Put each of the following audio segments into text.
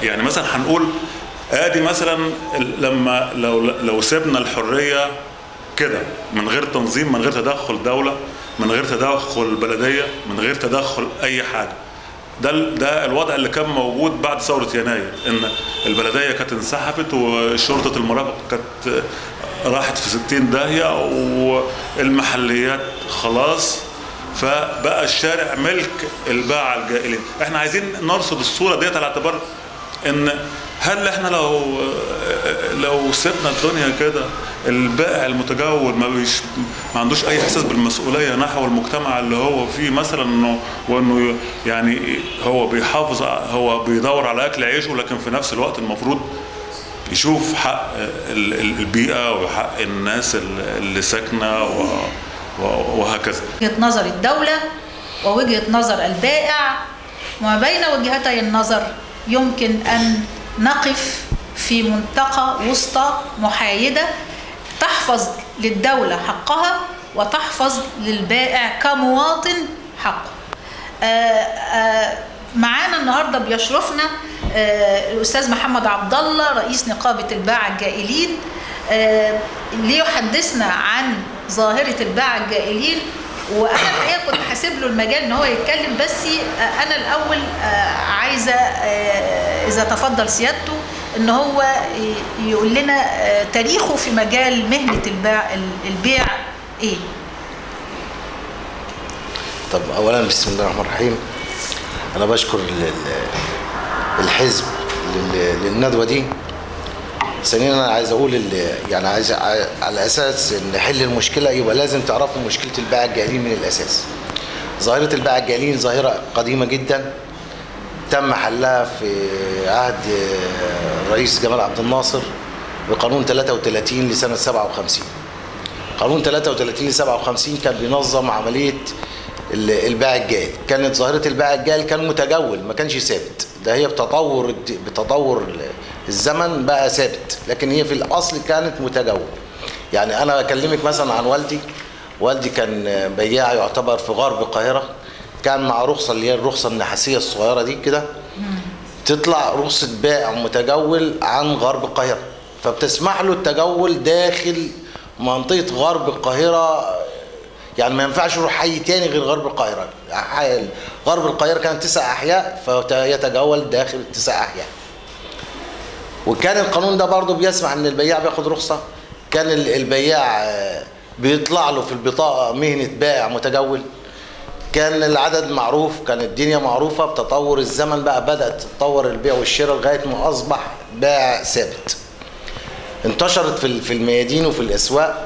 يعني مثلا هنقول ادي مثلا ال- لما لو لو سيبنا الحريه كده من غير تنظيم من غير تدخل دوله من غير تدخل بلديه من غير تدخل اي حاجه ده ال- ده الوضع اللي كان موجود بعد ثوره يناير ان البلديه كانت انسحبت وشرطه المرافق كانت راحت في 60 داهيه والمحليات خلاص فبقى الشارع ملك الباعة الجائلين احنا عايزين نرصد الصورة ديت على اعتبار ان هل احنا لو لو سيبنا الدنيا كده البائع المتجول ما بيش ما عندوش اي احساس بالمسؤوليه نحو المجتمع اللي هو فيه مثلا انه وانه يعني هو بيحافظ هو بيدور على اكل عيشه لكن في نفس الوقت المفروض يشوف حق ال- ال- البيئه وحق الناس اللي ساكنه و- و- وهكذا وجهة نظر الدولة ووجهة نظر البائع وما بين وجهتي النظر يمكن أن نقف في منطقة وسطى محايدة تحفظ للدولة حقها وتحفظ للبائع كمواطن حقه آه، آه، معانا النهارده بيشرفنا آه، الاستاذ محمد عبد الله رئيس نقابه الباعة الجائلين آه، ليحدثنا عن ظاهره الباعة الجائلين وانا الحقيقه كنت حاسب له المجال ان هو يتكلم بس آه، انا الاول آه، عايزه آه، اذا تفضل سيادته ان هو ي- يقول لنا آه، تاريخه في مجال مهنه الباع البيع ايه طب اولا بسم الله الرحمن الرحيم انا بشكر ال- ال- الحزب لل- للندوه دي ثانيا انا عايز اقول ال- يعني عايز ع- على اساس ان نحل المشكله يبقى لازم تعرفوا مشكله الباعة الجاهلين من الاساس ظاهره الباعة الجاهلين ظاهره قديمه جدا تم حلها في عهد الرئيس جمال عبد الناصر بقانون 33 لسنه 57 قانون 33 ل 57 كان بينظم عمليه ال- الباع الجاهل كانت ظاهره الباع الجاهل كان متجول ما كانش ثابت ده هي بتطور الد- بتطور ال- الزمن بقى ثابت لكن هي في الاصل كانت متجول يعني انا اكلمك مثلا عن والدي والدي كان بياع يعتبر في غرب القاهره كان مع رخصه اللي هي الرخصه النحاسيه الصغيره دي كده تطلع رخصة بائع متجول عن غرب القاهرة فبتسمح له التجول داخل منطقة غرب القاهرة يعني ما ينفعش يروح حي تاني غير غرب القاهرة حي- غرب القاهرة كانت تسع أحياء فيتجول داخل التسع أحياء وكان القانون ده برضه بيسمح ان البياع بياخد رخصة كان ال- البياع آه، بيطلع له في البطاقة مهنة بائع متجول كان العدد معروف كان الدنيا معروفة بتطور الزمن بقى بدأت تتطور البيع والشراء لغاية ما أصبح بائع ثابت انتشرت في ال- في الميادين وفي الأسواق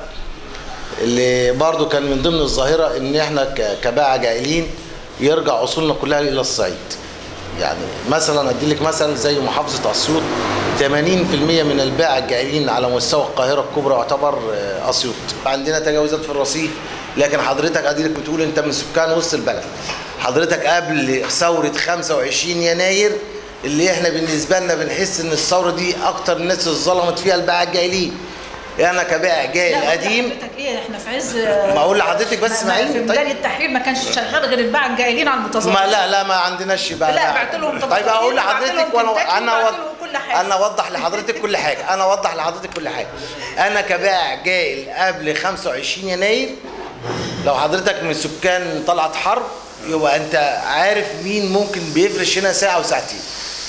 اللي برضو كان من ضمن الظاهرة إن إحنا ك- كباعة جائلين يرجع أصولنا كلها إلى الصعيد يعني مثلا أدي لك مثلا زي محافظة أسيوط 80% من الباعة الجائلين على مستوى القاهرة الكبرى يعتبر آه، أسيوط عندنا تجاوزات في الرصيف لكن حضرتك أديلك بتقول أنت من سكان وسط البلد حضرتك قبل ثورة 25 يناير اللي احنا بالنسبة لنا بنحس ان الثورة دي اكتر الناس اتظلمت فيها الباعة الجاهلين انا كبائع جاهل لا، قديم حضرتك ايه احنا في عز ما اقول لحضرتك بس ما- ما اسمعيني في طيب. ميدان التحرير ما كانش شغال غير الباعة الجاهلين على المتظاهرين ما لا لا ما عندناش بقى لا، بعت لهم طب طيب اقول بعت لحضرتك لهم وانا كنتاكي انا وبعت وض... لهم كل حاجة. انا اوضح لحضرتك كل حاجه انا اوضح لحضرتك كل حاجه انا كبائع جاهل قبل 25 يناير لو حضرتك من سكان طلعت حرب يبقى انت عارف مين ممكن بيفرش هنا ساعه وساعتين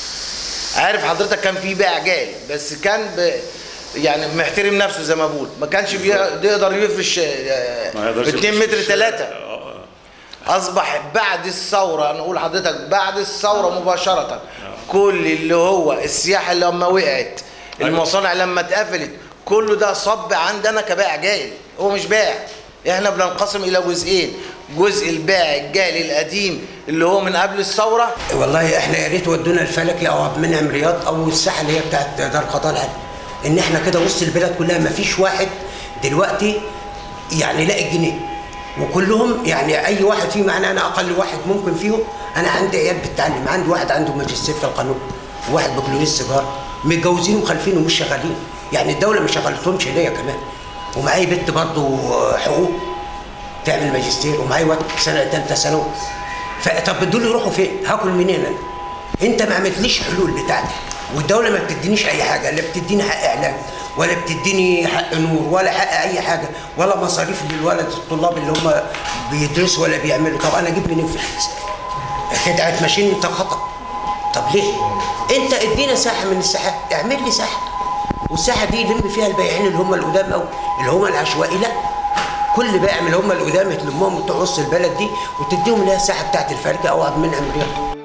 عارف حضرتك كان في بائع جاهل بس كان ب... يعني محترم نفسه زي ما بقول ما كانش بي- بيقدر يفرش آه، ما يقدرش 2 يمشي متر في الشارع. 3 آه، آه. اصبح بعد الثوره انا اقول لحضرتك بعد الثوره مباشره كل اللي هو السياحه لما وقعت المصانع لما اتقفلت كله ده صب عندنا كبائع جاهل هو مش بائع احنا بننقسم الى جزئين جزء البائع الجاهل القديم اللي هو من قبل الثوره والله احنا يا ريت ودونا الفلكي او عبد المنعم رياض او الساحه اللي هي بتاعت دار قضاء العدل ان احنا كده وسط البلد كلها ما فيش واحد دلوقتي يعني لاقي جنيه وكلهم يعني اي واحد فيهم يعني انا اقل واحد ممكن فيهم انا عندي عيال بتتعلم عندي واحد عنده ماجستير في القانون وواحد بكالوريوس سيجاره متجوزين ومخلفين ومش شغالين يعني الدوله ما شغلتهمش ليا كمان ومعايا بنت برضه حقوق تعمل ماجستير ومعايا واد سنه ثالثه ثانوي فطب دول يروحوا فين؟ هاكل منين انا؟ انت ما عملتليش حلول بتاعتك والدوله ما بتدينيش اي حاجه لا بتديني حق اعلام ولا بتديني حق نور ولا حق اي حاجه ولا مصاريف للولد الطلاب اللي هم بيدرسوا ولا بيعملوا طب انا اجيب منين فلوس كده هتمشيني انت خطا طب ليه انت ادينا ساحه من الساحات اعمل لي ساحه والساحه دي لم فيها البياعين اللي هم القدام او اللي هم العشوائي لا كل بائع من اللي هم القدام تلمهم بتوع وسط البلد دي وتديهم اللي هي الساحه بتاعت الفرقه او عبد المنعم رياض